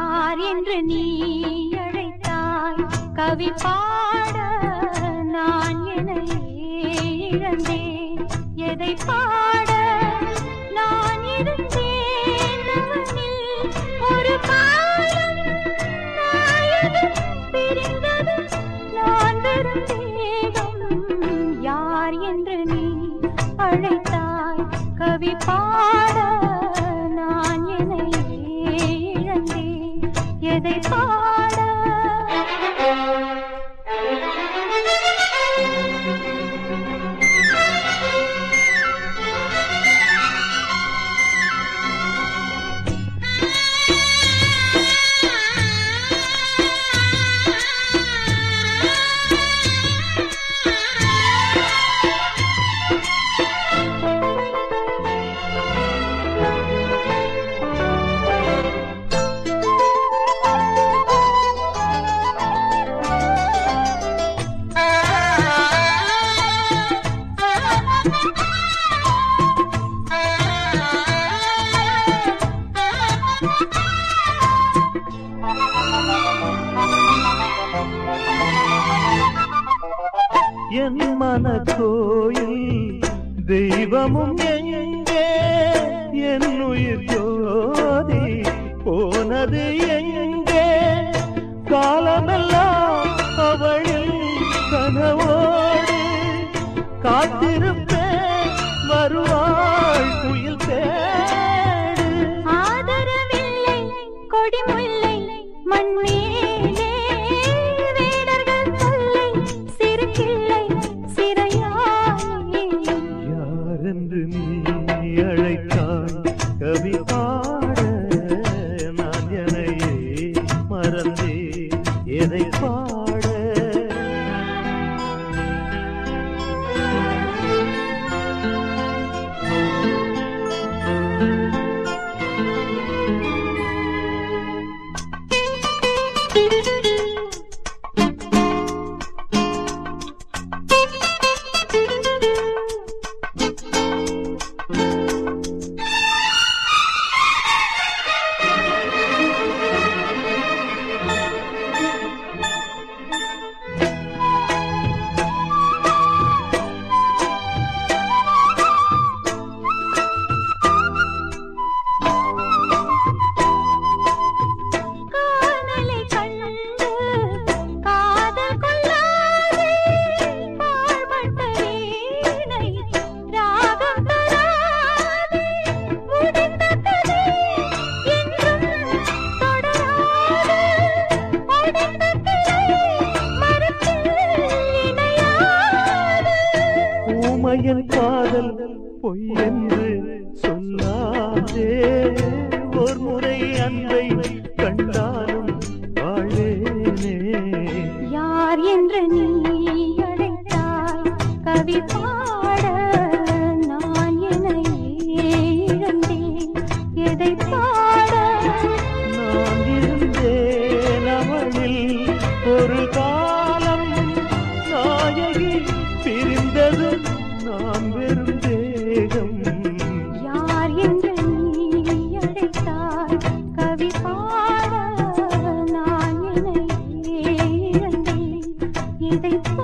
யார் என்று நீ அழைத்தாய் கவி பாட நான் என்னையே இழந்தேன் எதை பாட நான் இருந்தேன் அவனில் ஒரு காலம் நாயகன் பிரிந்தது நான் வெறும் தேகம் யார் என்று நீ அழைத்தாய் கவி பாட நான் என்னையே இழந்தேன் எதை பாட என் மன கோயில் தெய்வமும் எங்கே என் உயிர் ஜோதி போனது எங்கே காலமெல்லாம் அவளில் கனவோடு காத்திருப்பேன் வருவாள் குயில் தேடு ஆதரவில்லை கொடிமுல்லை மண்மேலே வேடர்கள் தொல்லை சிறு கிள்ளை சிறையானே யாரென்று நீ அழைத்தாய் கவி பாட நான் எனையே மறந்தே எதை பாட காதலை கண்டு காதல் கொள்ளாதே பாழ்பட்ட வீணை ராகம் தராதே முடிந்த கதை என்றும் தொடராது உடைந்த கிளை மரத்தில் இணையாது ஊமையன் காதல் பொய் என்று சொல்லாதே ஒரு முறை அன்பை கண்டாலும் வாழேனே யார் என்று நீ அழைத்தாய் கவி பாட நான் என்னையே இழந்தேன் எதை பாட நான் இருந்தேன் அவளில் ஒரு காலம் நாயகி பிரிந்தது நான் வெறும் தேகம் யார் என்று நீ அழைத்தாய் கவி பாட நான் என்னையே இழந்தேன் எதை